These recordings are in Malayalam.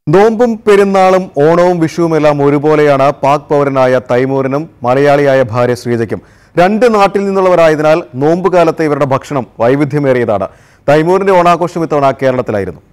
നോമ്പും പെരുന്നാളും ഓണവും വിഷുവുമെല്ലാം ഒരുപോലെയാണ് പാക് പൗരനായ തൈമൂറിനും മലയാളിയായ ഭാര്യ ശ്രീജയ്ക്കും രണ്ട് നാട്ടിൽ നിന്നുള്ളവരായതിനാൽ നോമ്പുകാലത്തെ ഇവരുടെ ഭക്ഷണം വൈവിധ്യമേറിയതാണ് തൈമൂറിന്റെ ഓണാഘോഷം ഇത്തവണ കേരളത്തിലായിരുന്നു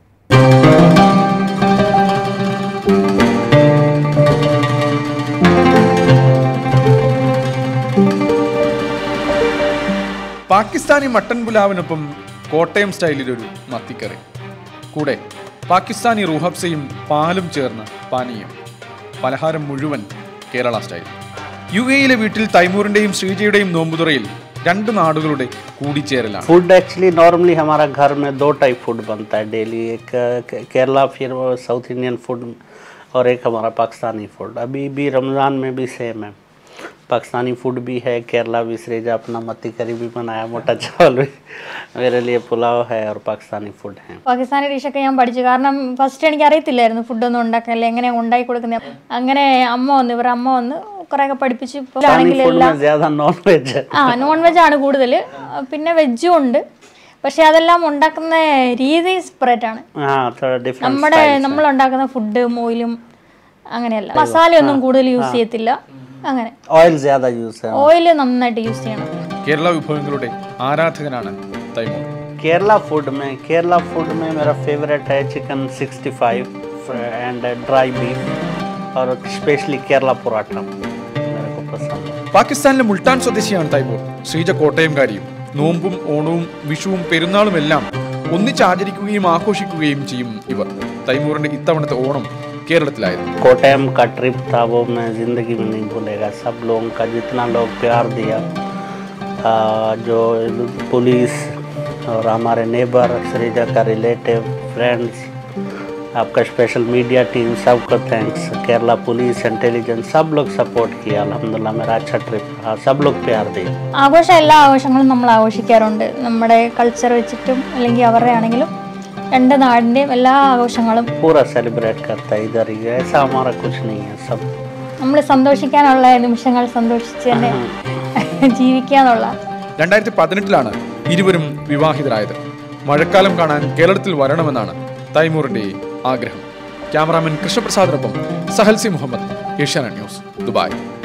പാകിസ്ഥാനി മട്ടൻ പുലാവിനൊപ്പം കോട്ടയം സ്റ്റൈലിലൊരു മത്തിക്കറി കൂടെ പാകിസ്ഥാനി റുഹബ്സയും പാലും ചേർന്ന പാനീയം പലഹാരം മുഴുവൻ കേരള സ്റ്റൈൽ യു എയിലെ വീട്ടിൽ തൈമൂറിന്റെയും ശ്രീജയുടെയും നോമ്പുതുറയിൽ രണ്ട് നാടുകളുടെ കൂടിച്ചേരലാണ് फूड एक्चुअली नॉर्मली हमारा घर में दो टाइप फूड बनता है डेली एक अ, केरला फिर वो साउथ इंडियन फूड और एक हमारा पाकिस्तानी फूड अभी भी रमज़ान में भी सेम है पाकिस्तानी फूड भी है केरला भी श्रेजा अपना मत्ती करी भी बनाया मोटा चावल भी मेरे लिए पुलाव है और पाकिस्तानी फूड है പാകിസ്ഥാനി ഡിഷൊക്കെ ഞാൻ പഠിച്ചു കാരണം ഫസ്റ്റ് എനിക്ക് അറിയത്തില്ലായിരുന്നു ഫുഡൊന്നും ഉണ്ടാക്കാനല്ല എങ്ങനെ ഉണ്ടാക്കി കൊടുക്കുന്നത് അങ്ങനെ അമ്മ വന്ന് ഇവരുടെ അമ്മ വന്ന് കുറേയൊക്കെ പഠിപ്പിച്ച് ഇപ്പൊ पाकिस्तानी ആണെങ്കിൽ फूड എല്ലാം में ज़्यादा नॉन वेज है ആ നോൺ വെജ് ആണ് കൂടുതൽ പിന്നെ വെജും ഉണ്ട് പക്ഷെ അതെല്ലാം ഉണ്ടാക്കുന്ന രീതി സെപ്പറേറ്റ് ആണ് हाँ थोड़ा डिफरेंट നമ്മുടെ നമ്മൾ ഉണ്ടാക്കുന്ന ഫുഡും ഓയിലും അങ്ങനെയല്ല മസാലയൊന്നും കൂടുതൽ യൂസ് ചെയ്യത്തില്ല അങ്ങനെ ऑयल ज़्यादा यूज़ है ഓയിൽ നന്നായിട്ട് യൂസ് ചെയ്യണം കേരള വിഭവങ്ങളുടെ ആരാധകനാണ് തൈമൂർ केरला फूड में केरला फूड में मेरा फेवरेट है चिकन 65 एंड ड्राई बीफ और स्पेशली केरला पराठा मेरे को पसंद है പാകിസ്ഥാനിലെ മുൾട്ടാൻ സ്വദേശിയാണ് തൈമൂർ ശ്രീജ കോട്ടയംകാരിയും നോമ്പും ഓണവും വിഷുവും പെരുന്നാളും എല്ലാം ഒന്നിച്ച് ആചരിക്കുകയും ആഘോഷിക്കുകയും ചെയ്യും ഇവർ തൈമൂറിന്റെ ഇത്തവണത്തെ ഓണം കേരളത്തിലായിരുന്നു कोटयम का ट्रिप था वो मैं ज़िंदगी में नहीं भूलेगा सब लोगों का जितना लोग प्यार दिया आ, जो पुलिस और हमारे नेबर श्रीजा का रिलेटिव फ्रेंड्स आपका स्पेशल मीडिया टीम सबको थैंक्स केरला पुलिस इंटेलिजेंस सब लोग सपोर्ट किया अल्हम्दुलिल्लाह मेरा अच्छा ट्रिप रहा सब लोग प्यार दिए ആഘോഷം എല്ലാ ആഘോഷങ്ങളും നമ്മൾ ആഘോഷിക്കാറുണ്ട് നമ്മുടെ കൾച്ചർ വെച്ചിട്ടും അല്ലെങ്കിൽ അവരുടെ ആണെങ്കിലും രണ്ട് നാടിൻ്റെയും എല്ലാ ആഘോഷങ്ങളും पूरा सेलिब्रेट करता है इधर ही ऐसा हमारा कुछ नहीं है सब നമ്മൾ സന്തോഷിക്കാനുള്ള നിമിഷങ്ങൾ സന്തോഷിച്ച് തന്നെ ജീവിക്കുക എന്നുള്ള രണ്ടായിരത്തി പതിനെട്ടിലാണ് ഇരുവരും വിവാഹിതരായത് മഴക്കാലം കാണാൻ കേരളത്തിൽ വരണമെന്നാണ് തൈമൂറിന്റെ ആഗ്രഹം ക്യാമറാമാൻ കൃഷ്ണപ്രസാദിനൊപ്പം സഹൽസി മുഹമ്മദ് ഏഷ്യാനെറ്റ് ന്യൂസ് ദുബായ്